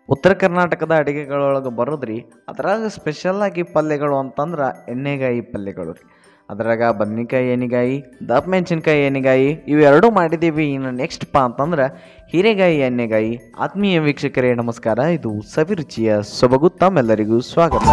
ಉತ್ತರ ಕರ್ನಾಟಕದ ಅಡುಗೆಗಳೊಳಗೆ ಬರೋದ್ರಿ ಅದ್ರಾಗ ಸ್ಪೆಷಲ್ಲಾಗಿ ಪಲ್ಯಗಳು ಅಂತಂದ್ರೆ ಎಣ್ಣೆಗಾಯಿ ಪಲ್ಯಗಳು ರೀ ಅದ್ರಾಗ ಬದ್ನಿಕಾಯಿ ಎಣ್ಣೆಗಾಯಿ ದಪ್ಪ ಮೆಣಸಿನ್ಕಾಯಿ ಎಣ್ಣೆಗಾಯಿ ಇವೆರಡೂ ಮಾಡಿದ್ದೀವಿ ಇನ್ನು ನೆಕ್ಸ್ಟ್ ಪಾ ಅಂತಂದ್ರೆ ಹೀರೆಗಾಯಿ ಎಣ್ಣೆಗಾಯಿ ಆತ್ಮೀಯ ವೀಕ್ಷಕರೇ ನಮಸ್ಕಾರ ಇದು ಸವಿರುಚಿಯ ಸೊಬಗು ತಮ್ಮೆಲ್ಲರಿಗೂ ಸ್ವಾಗತ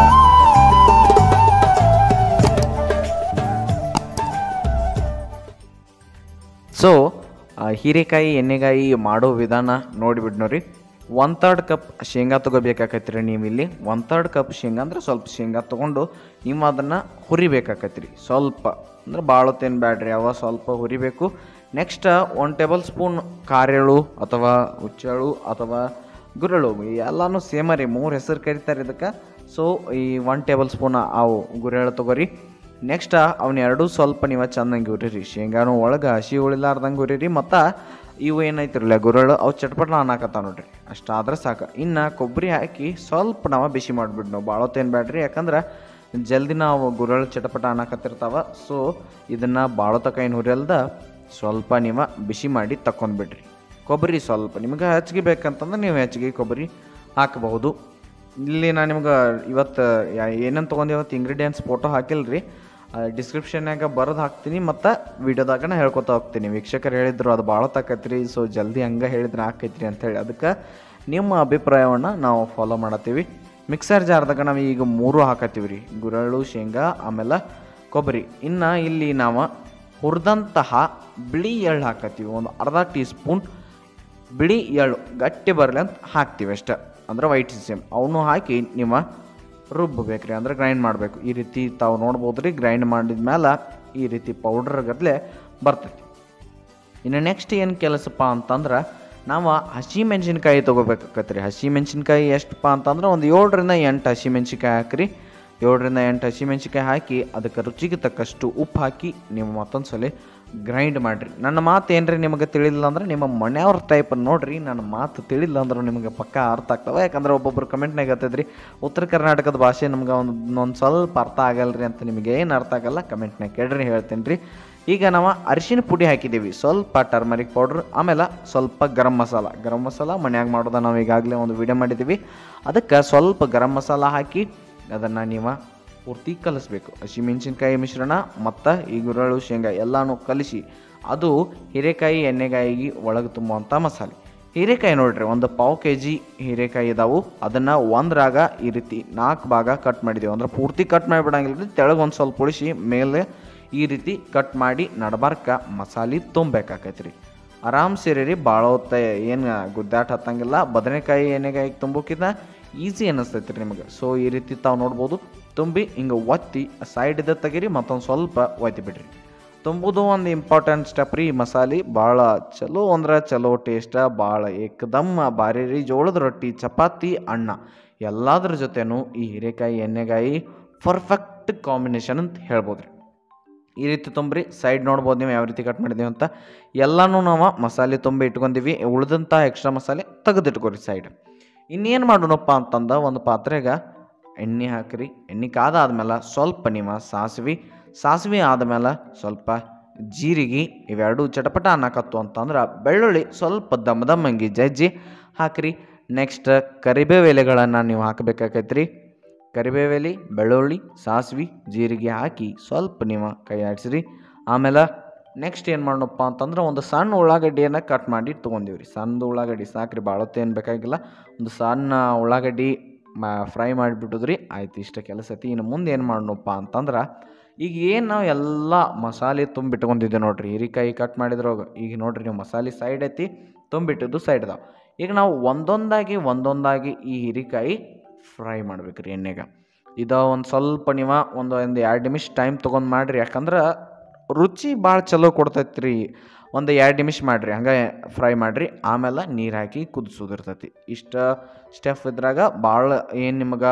ಸೊ ಹೀರೆಕಾಯಿ ಎಣ್ಣೆಗಾಯಿ ಮಾಡೋ ವಿಧಾನ ನೋಡಿಬಿಡ್ನೋರಿ ಒನ್ ತರ್ಡ್ ಕಪ್ ಶೇಂಗಾ ತೊಗೋಬೇಕಾಕೈತಿ ರೀ ನೀವು ಇಲ್ಲಿ ಒನ್ ತರ್ಡ್ ಕಪ್ ಶೇಂಗಾ ಅಂದ್ರೆ ಸ್ವಲ್ಪ ಶೇಂಗಾ ತೊಗೊಂಡು ನೀವು ಅದನ್ನು ಹುರಿಬೇಕಾಕೈತಿ ರೀ ಸ್ವಲ್ಪ ಅಂದ್ರೆ ಭಾಳ ಹೊತ್ತೇನು ಬ್ಯಾಡ್ರಿ ಅವ ಸ್ವಲ್ಪ ಹುರಿಬೇಕು ನೆಕ್ಸ್ಟ್ ಒನ್ ಟೇಬಲ್ ಸ್ಪೂನ್ ಕಾರೆಳು ಅಥವಾ ಹುಚ್ಚೆಳು ಅಥವಾ ಗುರೆಳು ಎಲ್ಲನೂ ಸೇಮ ರೀ ಮೂರು ಹೆಸರು ಕರಿತಾರೆ ಇದಕ್ಕೆ ಸೊ ಈ ಒನ್ ಟೇಬಲ್ ಸ್ಪೂನ್ ಅವು ಗುರೆಳು ತೊಗೋರಿ ನೆಕ್ಸ್ಟ್ ಅವನ್ನ ಎರಡೂ ಸ್ವಲ್ಪ ನೀವು ಚೆನ್ನಾಗಿ ಉರಿರಿ ಶೇಂಗಾನು ಒಳಗೆ ಹಸಿ ಉಳಿಲಾರ್ದಂಗೆ ಉರಿರಿ ಮತ್ತು ಇವು ಏನೈತಿರಲ್ಲ ಗುರಳು ಅವು ಚಟ್ಪಟ ಅನ್ನಕತ್ತಾವ ನೋಡ್ರಿ ಅಷ್ಟಾದ್ರೆ ಸಾಕು ಇನ್ನು ಕೊಬ್ಬರಿ ಹಾಕಿ ಸ್ವಲ್ಪ ನಾವು ಬಿಸಿ ಮಾಡಿಬಿಡ್ ನಾವು ಭಾಳ ಹೊತ್ತೇನು ಬ್ಯಾಡ್ರಿ ಯಾಕಂದ್ರೆ ಜಲ್ದಿ ನಾವು ಗುರಳು ಚಟಪಟ ಅನ್ನಕತ್ತಿರ್ತಾವ ಸೊ ಇದನ್ನು ಭಾಳ ತಕ ಏನು ಹುರಿಯಲ್ದ ಸ್ವಲ್ಪ ನೀವು ಬಿಸಿ ಮಾಡಿ ತಕ್ಕೊಂಡ್ಬಿಡ್ರಿ ಕೊಬ್ಬರಿ ಸ್ವಲ್ಪ ನಿಮ್ಗೆ ಹೆಚ್ಚಿಗೆ ಬೇಕಂತಂದ್ರೆ ನೀವು ಹೆಚ್ಚಿಗೆ ಕೊಬ್ಬರಿ ಹಾಕಬಹುದು ಇಲ್ಲಿ ನಾನು ನಿಮ್ಗೆ ಇವತ್ತು ಏನೇನು ತೊಗೊಂಡು ಇವತ್ತು ಇಂಗ್ರೀಡಿಯೆಂಟ್ಸ್ ಫೋಟೋ ಹಾಕಿಲ್ಲ ರೀ ಡಿಸ್ಕ್ರಿಪ್ಷನ್ಯಾಗ ಬರೋದು ಹಾಕ್ತೀನಿ ಮತ್ತು ವಿಡಿಯೋದಾಗ ನಾ ಹೇಳ್ಕೊತಾ ಹೋಗ್ತೀನಿ ವೀಕ್ಷಕರು ಹೇಳಿದ್ರು ಅದು ಭಾಳ ತಾಕೈತ್ರಿ ಸೊ ಜಲ್ದಿ ಹಂಗೆ ಹೇಳಿದ್ರೆ ಆಕೈತ್ರಿ ಅಂತೇಳಿ ಅದಕ್ಕೆ ನಿಮ್ಮ ಅಭಿಪ್ರಾಯವನ್ನು ನಾವು ಫಾಲೋ ಮಾಡತ್ತೀವಿ ಮಿಕ್ಸರ್ ಜಾರ್ದಾಗ ನಾವು ಈಗ ಮೂರು ಹಾಕತ್ತೀವಿ ರೀ ಗುರಳು ಶೇಂಗಾ ಆಮೇಲೆ ಕೊಬ್ಬರಿ ಇನ್ನು ಇಲ್ಲಿ ನಾವು ಹುರಿದಂತಹ ಬಿಳಿ ಎಳ್ಳು ಹಾಕತ್ತೀವಿ ಒಂದು ಅರ್ಧ ಟೀ ಸ್ಪೂನ್ ಬಿಳಿ ಎಳ್ಳು ಗಟ್ಟಿ ಬರಲಿ ಅಂತ ಹಾಕ್ತೀವಿ ಅಷ್ಟೇ ಅಂದ್ರೆ ವೈಟ್ ಸೇಮ್ ಅವನು ಹಾಕಿ ನಿಮ್ಮ ರುಬ್ಬಬೇಕು ರೀ ಅಂದ್ರೆ ಗ್ರೈಂಡ್ ಮಾಡಬೇಕು ಈ ರೀತಿ ತಾವು ನೋಡ್ಬೋದು ರೀ ಗ್ರೈಂಡ್ ಮಾಡಿದ ಮೇಲೆ ಈ ರೀತಿ ಪೌಡ್ರ್ ಗತ್ಲೆ ಬರ್ತೈತಿ ಇನ್ನು ನೆಕ್ಸ್ಟ್ ಏನು ಕೆಲಸಪ್ಪ ಅಂತಂದ್ರೆ ನಾವು ಹಸಿ ಮೆಣಸಿನ್ಕಾಯಿ ತೊಗೋಬೇಕಾಕತ್ರಿ ರೀ ಹಸಿ ಮೆಣಸಿನ್ಕಾಯಿ ಎಷ್ಟಪ್ಪ ಅಂತಂದ್ರೆ ಒಂದು ಏಳರಿಂದ ಎಂಟು ಹಸಿ ಮೆಣಸಿನ್ಕಾಯಿ ಹಾಕ್ರಿ ಏಳರಿಂದ ಎಂಟು ಹಸಿ ಮೆಣಸಿನ್ಕಾಯಿ ಹಾಕಿ ಅದಕ್ಕೆ ರುಚಿಗೆ ತಕ್ಕಷ್ಟು ಉಪ್ಪು ಹಾಕಿ ನೀವು ಮತ್ತೊಂದು ಸಲ ಗ್ರೈಂಡ್ ಮಾಡಿರಿ ನನ್ನ ಮಾತು ಏನ್ರಿ ನಿಮಗೆ ತಿಳಿಲಿಲ್ಲ ಅಂದ್ರೆ ನಿಮ್ಮ ಮನೆಯವ್ರ ಟೈಪ್ ನೋಡ್ರಿ ನನ್ನ ಮಾತು ತಿಳಿಲ್ಲ ಅಂದ್ರೆ ನಿಮಗೆ ಪಕ್ಕ ಅರ್ಥ ಆಗ್ತವೆ ಯಾಕಂದ್ರೆ ಒಬ್ಬೊಬ್ರು ಕಮೆಂಟ್ನಾಗ ಹೇಳ್ತಿದ್ರಿ ಉತ್ತರ ಕರ್ನಾಟಕದ ಭಾಷೆ ನಮ್ಗೆ ಒಂದು ಒಂದು ಸ್ವಲ್ಪ ಅರ್ಥ ಆಗಲ್ರಿ ಅಂತ ನಿಮಗೆ ಏನು ಅರ್ಥ ಆಗಲ್ಲ ಕಮೆಂಟ್ನಾಗ ಕೇಳ್ರಿ ಹೇಳ್ತೀನಿ ರೀ ಈಗ ನಾವು ಅರಿಶಿನ ಪುಡಿ ಹಾಕಿದ್ದೀವಿ ಸ್ವಲ್ಪ ಟರ್ಮರಿಕ್ ಪೌಡ್ರ್ ಆಮೇಲೆ ಸ್ವಲ್ಪ ಗರಂ ಮಸಾಲ ಗರಂ ಮಸಾಲ ಮನ್ಯಾಗ ಮಾಡೋದ ನಾವು ಈಗಾಗಲೇ ಒಂದು ವಿಡಿಯೋ ಮಾಡಿದ್ದೀವಿ ಅದಕ್ಕೆ ಸ್ವಲ್ಪ ಗರಂ ಮಸಾಲ ಹಾಕಿ ಅದನ್ನು ನೀವು ಪೂರ್ತಿ ಕಲಿಸ್ಬೇಕು ಹಸಿಮೆಣಸಿನ್ಕಾಯಿ ಮಿಶ್ರಣ ಮತ್ತು ಈ ಗುರಳು ಶೇಂಗಾ ಎಲ್ಲನೂ ಕಲಿಸಿ ಅದು ಹೀರೆಕಾಯಿ ಎಣ್ಣೆಗಾಯಿಗೆ ಒಳಗೆ ತುಂಬುವಂಥ ಮಸಾಲೆ ಹೀರೆಕಾಯಿ ನೋಡ್ರಿ ಒಂದು ಪಾವು ಕೆ ಜಿ ಹೀರೆಕಾಯಿ ಇದಾವು ಅದನ್ನು ಒಂದ್ರಾಗ ಈ ರೀತಿ ನಾಲ್ಕು ಭಾಗ ಕಟ್ ಮಾಡಿದ್ದೀವಿ ಅಂದ್ರೆ ಪೂರ್ತಿ ಕಟ್ ಮಾಡಿಬಿಡಂಗಿಲ್ಲ ರೀ ತೆಳಗೆ ಒಂದು ಸ್ವಲ್ಪ ಉಳಿಸಿ ಮೇಲೆ ಈ ರೀತಿ ಕಟ್ ಮಾಡಿ ನಡಬಾರ್ಕ ಮಸಾಲೆ ತುಂಬಬೇಕಾಕೈತಿ ರೀ ಆರಾಮ್ ಸೇರಿ ರೀ ಭಾಳ ಹೊತ್ತ ಏನು ಗುದ್ದಾಟ ಹತ್ತಂಗಿಲ್ಲ ಬದನೆಕಾಯಿ ಎಣ್ಣೆಗಾಯಿಗೆ ತುಂಬೋಕ್ಕಿಂತ ಈಸಿ ಅನ್ನಿಸ್ತೈತಿ ರೀ ನಿಮಗೆ ಸೊ ಈ ರೀತಿ ತಾವು ನೋಡ್ಬೋದು ತುಂಬಿ ಹಿಂಗೆ ಒತ್ತಿ ಸೈಡಿಂದ ತೆಗೀರಿ ಮತ್ತೊಂದು ಸ್ವಲ್ಪ ಒತ್ತಿ ಬಿಡ್ರಿ ತುಂಬುದು ಒಂದು ಇಂಪಾರ್ಟೆಂಟ್ ಸ್ಟೆಪ್ ರೀ ಮಸಾಲೆ ಭಾಳ ಚಲೋ ಅಂದ್ರೆ ಚಲೋ ಟೇಸ್ಟ ಭಾಳ ಏಕದಮ್ ಭಾರಿ ರೀ ಜೋಳದ ರೊಟ್ಟಿ ಚಪಾತಿ ಅನ್ನ ಎಲ್ಲದ್ರ ಜೊತೆನೂ ಈ ಹೀರೆಕಾಯಿ ಎಣ್ಣೆಗಾಯಿ ಪರ್ಫೆಕ್ಟ್ ಕಾಂಬಿನೇಷನ್ ಅಂತ ಹೇಳ್ಬೋದು ರೀ ಈ ರೀತಿ ತುಂಬ್ರಿ ಸೈಡ್ ನೋಡ್ಬೋದು ನೀವು ಯಾವ ರೀತಿ ಕಟ್ ಮಾಡಿದ್ದೀವಿ ಅಂತ ಎಲ್ಲನೂ ನಾವು ಮಸಾಲೆ ತುಂಬಿ ಇಟ್ಕೊಂಡೀವಿ ಉಳಿದಂಥ ಎಕ್ಸ್ಟ್ರಾ ಮಸಾಲೆ ತೆಗೆದಿಟ್ಕೊರಿ ಸೈಡ್ ಇನ್ನೇನು ಮಾಡೋಣಪ್ಪ ಅಂತಂದ ಒಂದು ಪಾತ್ರೆಗೆ ಎಣ್ಣೆ ಹಾಕಿರಿ ಎಣ್ಣೆ ಕಾದಾದ್ಮೇಲೆ ಸ್ವಲ್ಪ ನಿಮ್ಮ ಸಾಸಿವೆ ಸಾಸಿವೆ ಆದಮೇಲೆ ಸ್ವಲ್ಪ ಜೀರಿಗೆ ಇವೆರಡು ಚಟಪಟ ಅನ್ನಕತ್ತು ಅಂತಂದ್ರೆ ಬೆಳ್ಳುಳ್ಳಿ ಸ್ವಲ್ಪ ದಮ್ ದಮ್ಮಂಗಿ ಜಜ್ಜಿ ಹಾಕಿರಿ ನೆಕ್ಸ್ಟ್ ಕರಿಬೇವು ಎಲೆಗಳನ್ನು ನೀವು ಹಾಕಬೇಕಾಕೈತ್ರಿ ಕರಿಬೇವು ಎಲೆ ಬೆಳ್ಳುಳ್ಳಿ ಸಾಸಿವೆ ಜೀರಿಗೆ ಹಾಕಿ ಸ್ವಲ್ಪ ನೀವು ಕೈ ಆಡಿಸ್ರಿ ಆಮೇಲೆ ನೆಕ್ಸ್ಟ್ ಏನು ಮಾಡೋಣಪ್ಪ ಅಂತಂದ್ರೆ ಒಂದು ಸಣ್ಣ ಉಳ್ಳಾಗಡ್ಡಿಯನ್ನು ಕಟ್ ಮಾಡಿ ತೊಗೊಂಡಿವ್ರಿ ಸಣ್ಣದು ಉಳ್ಳಾಗಡ್ಡಿ ಸಾಕ್ರಿ ಭಾಳ ಹೊತ್ತೇನು ಬೇಕಾಗಿಲ್ಲ ಒಂದು ಸಣ್ಣ ಉಳ್ಳಾಗಡ್ಡಿ ಮ ಫ್ರೈ ಮಾಡಿಬಿಟ್ಟುದ್ರಿ ಆಯ್ತು ಇಷ್ಟ ಕೆಲಸ ಐತಿ ಇನ್ನು ಮುಂದೆ ಏನು ಮಾಡೋಣಪ್ಪ ಅಂತಂದ್ರೆ ಈಗ ಏನು ನಾವು ಎಲ್ಲ ಮಸಾಲೆ ತುಂಬಿಟ್ಕೊಂಡಿದ್ದೆ ನೋಡ್ರಿ ಹೀರಿಕಾಯಿ ಕಟ್ ಮಾಡಿದ್ರಾಗ ಈಗ ನೋಡ್ರಿ ನೀವು ಮಸಾಲೆ ಸೈಡ್ ಐತಿ ತುಂಬಿಟ್ಟಿದ್ದು ಸೈಡ್ ಅದಾವ ಈಗ ನಾವು ಒಂದೊಂದಾಗಿ ಒಂದೊಂದಾಗಿ ಈ ಹೀರಿಕಾಯಿ ಫ್ರೈ ಮಾಡ್ಬೇಕು ರೀ ಎಣ್ಣೆಗೆ ಇದು ಒಂದು ಸ್ವಲ್ಪ ನೀವು ಒಂದು ಒಂದು ಎರಡು ನಿಮಿಷ ಟೈಮ್ ತೊಗೊಂಡು ಮಾಡಿರಿ ಯಾಕಂದ್ರೆ ರುಚಿ ಭಾಳ ಚಲೋ ಕೊಡ್ತೈತೆ ರೀ ಒಂದು ಎರಡು ನಿಮಿಷ ಮಾಡಿರಿ ಹಂಗೆ ಫ್ರೈ ಮಾಡಿರಿ ಆಮೇಲೆ ನೀರು ಹಾಕಿ ಕುದಿಸೋದಿರ್ತೈತಿ ಇಷ್ಟ ಸ್ಟೆಫ್ ಇದ್ರಾಗ ಭಾಳ ಏನು ನಿಮ್ಗೆ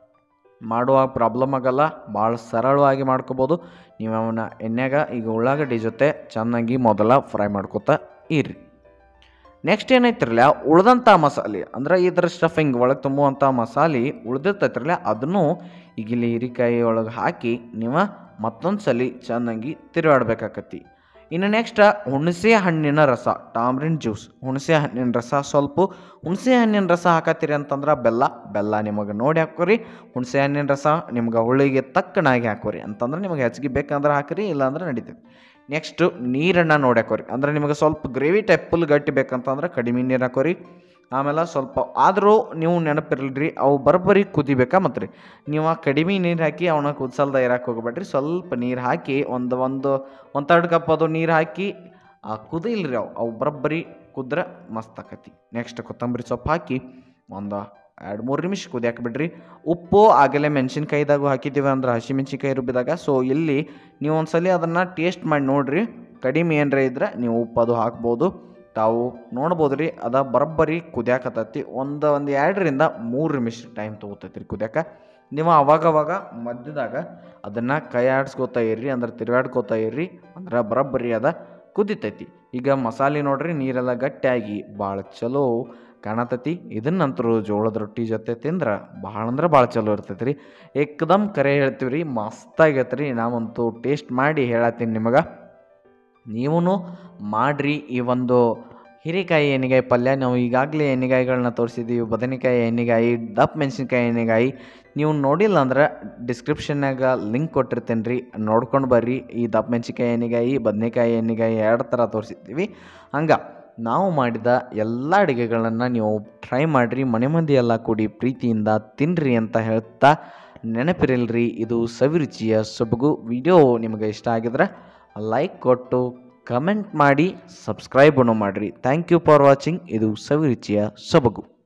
ಮಾಡುವಾಗ ಪ್ರಾಬ್ಲಮ್ ಆಗಲ್ಲ ಭಾಳ ಸರಳವಾಗಿ ಮಾಡ್ಕೋಬೋದು ನೀವು ಅವನ್ನ ಎಣ್ಣೆಗ ಈಗ ಉಳ್ಳಾಗಡ್ಡಿ ಜೊತೆ ಚೆನ್ನಾಗಿ ಮೊದಲ ಫ್ರೈ ಮಾಡ್ಕೊತಾ ಇರ್ರಿ ನೆಕ್ಸ್ಟ್ ಏನೈತಿರಲ್ಲ ಉಳ್ದಂಥ ಮಸಾಲೆ ಅಂದ್ರೆ ಇದ್ರ ಸ್ಟಫಿಂಗ್ ಒಳಗೆ ತುಂಬುವಂಥ ಮಸಾಲೆ ಉಳ್ದಿರ್ತೈತಿರಲ್ಲ ಅದನ್ನು ಈಗ ಇಲ್ಲಿ ಹೀರಿಕಾಯಿ ಒಳಗೆ ಹಾಕಿ ನೀವು ಮತ್ತೊಂದು ಸಲ ಚೆನ್ನಾಗಿ ತಿರುಗಾಡ್ಬೇಕಾಕತಿ ಇನ್ನು ನೆಕ್ಸ್ಟ್ ಹುಣಸೆ ಹಣ್ಣಿನ ರಸ ಟಾಮ್ರಿನ್ ಜ್ಯೂಸ್ ಹುಣಸೆ ಹಣ್ಣಿನ ರಸ ಸ್ವಲ್ಪ ಹುಣಸೆ ಹಣ್ಣಿನ ರಸ ಹಾಕತ್ತೀರಿ ಅಂತಂದ್ರೆ ಬೆಲ್ಲ ಬೆಲ್ಲ ನಿಮಗೆ ನೋಡಿ ಹಾಕೋರಿ ಹುಣಸೆ ಹಣ್ಣಿನ ರಸ ನಿಮ್ಗೆ ಹುಳಿಗೆ ತಕ್ಕನಾಗಿ ಹಾಕೋರಿ ಅಂತಂದ್ರೆ ನಿಮಗೆ ಹೆಚ್ಚಿಗೆ ಬೇಕಂದ್ರೆ ಹಾಕಿರಿ ಇಲ್ಲಾಂದ್ರೆ ನಡೀತೈತಿ ನೆಕ್ಸ್ಟು ನೀರನ್ನು ನೋಡಿ ಹಾಕೋರಿ ಅಂದ್ರೆ ನಿಮಗೆ ಸ್ವಲ್ಪ ಗ್ರೇವಿ ಟೈಪ್ ಫುಲ್ ಗಟ್ಟಿ ಬೇಕಂತಂದ್ರೆ ಕಡಿಮೆ ನೀರು ಹಾಕೋರಿ ಆಮೇಲೆ ಸ್ವಲ್ಪ ಆದರೂ ನೀವು ನೆನಪಿರಲ್ರಿ ಅವು ಬರೋಬ್ಬರಿ ಕುದಿಬೇಕಾ ಮತ್ತು ರೀ ನೀವು ಆ ಕಡಿಮೆ ನೀರು ಹಾಕಿ ಅವನ್ನ ಕುದಿಸಲ್ದ ಇರಕ್ಕೆ ಹೋಗ್ಬೇಡ್ರಿ ಸ್ವಲ್ಪ ನೀರು ಹಾಕಿ ಒಂದು ಒಂದು ಒಂದು ತರ್ಡ್ ಕಪ್ ಅದು ನೀರು ಹಾಕಿ ಆ ಕುದಿಲ್ರಿ ಅವು ಅವು ಬರೋಬ್ಬರಿ ಕುದ್ರೆ ಮಸ್ತ್ ಆಕತಿ ನೆಕ್ಸ್ಟ್ ಕೊತ್ತಂಬರಿ ಸೊಪ್ಪು ಹಾಕಿ ಒಂದು ಎರಡು ಮೂರು ನಿಮಿಷ ಕುದಿಯಾಕ ಬಿಡ್ರಿ ಉಪ್ಪು ಆಗಲೇ ಮೆಣಸಿನ್ಕಾಯಿದಾಗೂ ಹಾಕಿದ್ದೀವಿ ಅಂದ್ರೆ ಹಸಿಮೆಣ್ಸಿನ್ಕಾಯಿ ರುಬ್ಬಿದಾಗ ಸೊ ಇಲ್ಲಿ ನೀವು ಒಂದ್ಸಲಿ ಅದನ್ನು ಟೇಸ್ಟ್ ಮಾಡಿ ನೋಡಿರಿ ಕಡಿಮೆ ಏನರ ಇದ್ರೆ ನೀವು ಉಪ್ಪು ಅದು ಹಾಕ್ಬೋದು ತಾವು ನೋಡ್ಬೋದು ರೀ ಅದ ಬರೋಬ್ಬರಿ ಕುದಿಯಾಕತ್ತೈತಿ ಒಂದು ಒಂದು ಎರಡರಿಂದ ಮೂರು ನಿಮಿಷ ಟೈಮ್ ತೊಗೋತೈತಿ ರೀ ಕುದಿಯಾಕ ನೀವು ಅವಾಗವಾಗ ಮಧ್ಯದಾಗ ಅದನ್ನು ಕೈ ಆಡಿಸ್ಕೋತಾ ಇರ್ರಿ ಅಂದ್ರೆ ತಿರುಗಾಡ್ಕೋತಾ ಇರ್ರಿ ಅಂದ್ರೆ ಬರೋಬ್ಬರಿ ಅದ ಕುದಿತೈತಿ ಈಗ ಮಸಾಲೆ ನೋಡ್ರಿ ನೀರೆಲ್ಲ ಗಟ್ಟಿಯಾಗಿ ಭಾಳ ಚಲೋ ಕಾಣತೈತಿ ಇದನ್ನಂತರೂ ಜೋಳದ ರೊಟ್ಟಿ ಜೊತೆ ತಿಂದ್ರೆ ಭಾಳ ಅಂದ್ರೆ ಭಾಳ ಚಲೋ ಇರ್ತೈತಿ ರೀ ಏಕದಮ್ ಕರೆ ಹೇಳ್ತೀವಿ ರೀ ಮಸ್ತಾಗೈತೆ ರೀ ನಾವಂತೂ ಟೇಸ್ಟ್ ಮಾಡಿ ಹೇಳತ್ತೀನಿ ನಿಮಗೆ ನೀವೂ ಮಾಡಿರಿ ಈ ಒಂದು ಹೀರೆಕಾಯಿ ಎಣ್ಣೆಗಾಯಿ ಪಲ್ಯ ನಾವು ಈಗಾಗಲೇ ಎಣ್ಣೆಗಾಯಿಗಳನ್ನ ತೋರಿಸಿದ್ದೀವಿ ಬದನೆಕಾಯಿ ಎಣ್ಣೆಗಾಯಿ ದಪ್ಪ ಮೆಣಸಿನ್ಕಾಯಿ ಎಣ್ಣೆಗಾಯಿ ನೀವು ನೋಡಿಲ್ಲ ಅಂದ್ರೆ ಡಿಸ್ಕ್ರಿಪ್ಷನ್ನಾಗ ಲಿಂಕ್ ಕೊಟ್ಟಿರ್ತೇನೆ ರೀ ನೋಡ್ಕೊಂಡು ಬರ್ರಿ ಈ ದಪ್ಪ ಮೆಣಸಿನ್ಕಾಯಿ ಎಣ್ಣೆಗಾಯಿ ಬದನೆಕಾಯಿ ಎಣ್ಣೆಗಾಯಿ ಎರಡು ಥರ ತೋರಿಸಿದ್ದೀವಿ ಹಂಗೆ ನಾವು ಮಾಡಿದ ಎಲ್ಲ ಅಡುಗೆಗಳನ್ನು ನೀವು ಟ್ರೈ ಮಾಡಿರಿ ಮನೆ ಮಂದಿ ಎಲ್ಲ ಕೂಡಿ ಪ್ರೀತಿಯಿಂದ ತಿನ್ನಿರಿ ಅಂತ ಹೇಳ್ತಾ ನೆನಪಿರಲ್ರಿ ಇದು ಸವಿರುಚಿಯ ಸೊಬಗು ವಿಡಿಯೋ ನಿಮಗೆ ಇಷ್ಟ ಆಗಿದ್ರೆ ಲೈಕ್ ಕೊಟ್ಟು ಕಮೆಂಟ್ ಮಾಡಿ ಸಬ್ಸ್ಕ್ರೈಬನ್ನು ಮಾಡಿರಿ ಥ್ಯಾಂಕ್ ಯು ಫಾರ್ ವಾಚಿಂಗ್ ಇದು ಸವಿರುಚಿಯ ಸೊಬಗು